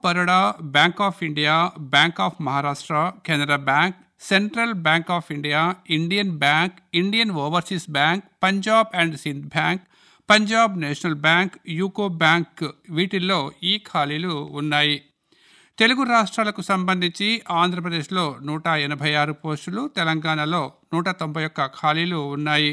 Baroda bank of India bank of Maharashtra Canara bank central bank of India Indian bank Indian overseas bank Punjab and Sindh bank Punjab national bank UCO bank వీటిల్లో ఈ ఖాళీలు ఉన్నాయి తెలుగు రాష్ట్రాలకు సంబంధించి ఆంధ్రప్రదేశ్లో నూట ఎనభై ఆరు పోస్టులు తెలంగాణలో నూట తొంభై ఒక్క ఖాళీలు ఉన్నాయి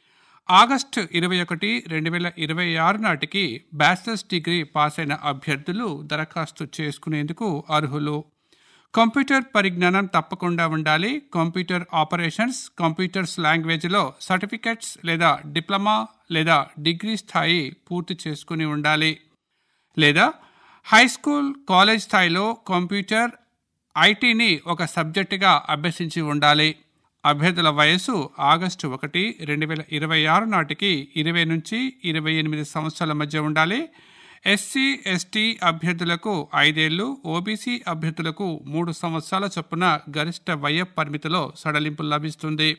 ఆగస్టు ఇరవై ఒకటి రెండు వేల ఇరవై ఆరు నాటికి బ్యాచిలర్స్ డిగ్రీ పాస్ అయిన అభ్యర్థులు దరఖాస్తు చేసుకునేందుకు అర్హులు కంప్యూటర్ పరిజ్ఞానం తప్పకుండా ఉండాలి కంప్యూటర్ ఆపరేషన్స్ కంప్యూటర్స్ లాంగ్వేజ్లో సర్టిఫికెట్స్ లేదా డిప్లొమా లేదా డిగ్రీ స్థాయి పూర్తి చేసుకుని ఉండాలి లేదా హై స్కూల్ కాలేజ్ స్థాయిలో కంప్యూటర్ ఐటీని ఒక సబ్జెక్టుగా అభ్యసించి ఉండాలి అభ్యర్థుల వయస్సు ఆగస్టు ఒకటి రెండు వేల ఇరవై ఆరు నాటికి ఇరవై నుంచి ఇరవై ఎనిమిది సంవత్సరాల మధ్య ఉండాలి ఎస్సీ ఎస్టీ అభ్యర్థులకు ఐదేళ్లు ఓబీసీ అభ్యర్థులకు మూడు సంవత్సరాల చొప్పున గరిష్ట వయ పరిమితిలో సడలింపు లభిస్తుంది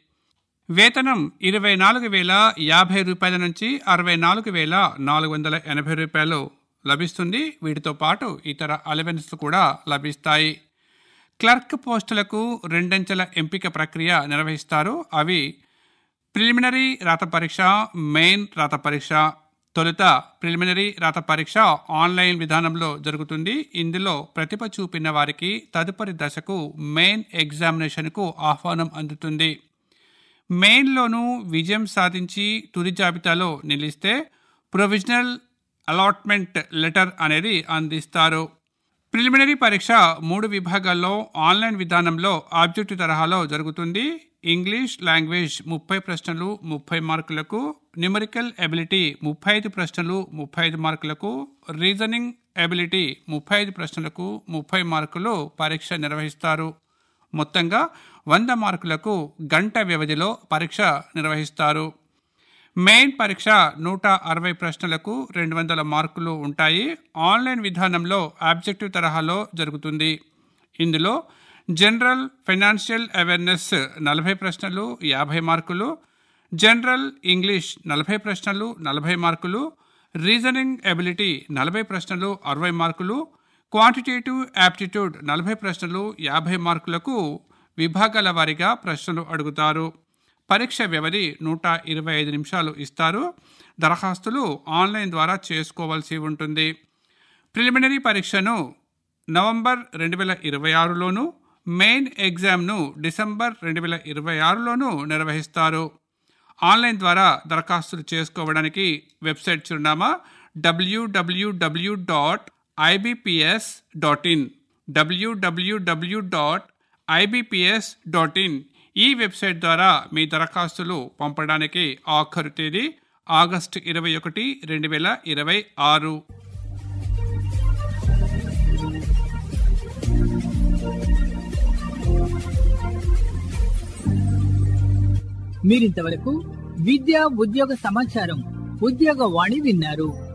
వేతనం ఇరవై నాలుగు వేల యాభై రూపాయల నుంచి అరవై నాలుగు వేల నాలుగు వందల ఎనభై రూపాయలు లభిస్తుంది వీటితో పాటు ఇతర అలవెన్స్లు కూడా లభిస్తాయి క్లర్క్ పోస్టులకు రెండంచెల ఎంపిక ప్రక్రియ నిర్వహిస్తారు అవి ప్రిలిమినరీ రాత పరీక్ష మెయిన్ రాత పరీక్ష తొలుత ప్రిలిమినరీ రాత పరీక్ష ఆన్లైన్ విధానంలో జరుగుతుంది ఇందులో ప్రతిభ చూపిన వారికి తదుపరి దశకు మెయిన్ ఎగ్జామినేషన్కు ఆహ్వానం అందుతుంది మెయిన్లోనూ విజయం సాధించి తుది జాబితాలో నిలిస్తే ప్రొవిజనల్ అలాట్మెంట్ లెటర్ అనేది అందిస్తారు ప్రిలిమినరీ పరీక్ష మూడు విభాగాల్లో ఆన్లైన్ విధానంలో ఆబ్జెక్టివ్ తరహాలో జరుగుతుంది ఇంగ్లీష్ లాంగ్వేజ్ ముప్పై ప్రశ్నలు ముప్పై మార్కులకు న్యూమరికల్ ఎబిలిటీ ముప్పై ఐదు ప్రశ్నలు ముప్పై ఐదు మార్కులకు రీజనింగ్ ఎబిలిటీ ముప్పై ఐదు ప్రశ్నలకు ముప్పై మార్కులు పరీక్ష నిర్వహిస్తారు మొత్తంగా వంద మార్కులకు గంట వ్యవధిలో పరీక్ష నిర్వహిస్తారు మెయిన్ పరీక్ష నూట అరవై ప్రశ్నలకు రెండు వందల మార్కులు ఉంటాయి ఆన్లైన్ విధానంలో ఆబ్జెక్టివ్ తరహాలో జరుగుతుంది ఇందులో జనరల్ ఫైనాన్షియల్ అవేర్నెస్ నలభై ప్రశ్నలు యాభై మార్కులు జనరల్ ఇంగ్లీష్ నలభై ప్రశ్నలు నలభై మార్కులు రీజనింగ్ ఎబిలిటీ నలభై ప్రశ్నలు అరవై మార్కులు క్వాంటిటేటివ్ యాప్టిట్యూడ్ నలభై ప్రశ్నలు యాభై మార్కులకు విభాగాల వారీగా ప్రశ్నలు అడుగుతారు పరీక్ష వ్యవధి నూట ఇరవై ఐదు నిమిషాలు ఇస్తారు దరఖాస్తులు ఆన్లైన్ ద్వారా చేసుకోవాల్సి ఉంటుంది ప్రిలిమినరీ పరీక్షను నవంబర్ రెండు వేల ఇరవై ఆరులోను మెయిన్ ఎగ్జామ్ను డిసెంబర్ రెండు వేల ఇరవై ఆరులోను నిర్వహిస్తారు ఆన్లైన్ ద్వారా దరఖాస్తులు చేసుకోవడానికి వెబ్సైట్ చిరునామా W W W dot IBPS dot in W W W dot IBPS dot in ఈ వెబ్సైట్ ద్వారా మీ దరఖాస్తులు పంపడానికి ఆఖరు తేదీ ఆగస్టు ఇరవై ఒకటి రెండు వేల ఇరవై ఆరు మీరింతవరకు విద్యా ఉద్యోగ సమాచారం ఉద్యోగ వాణి విన్నారు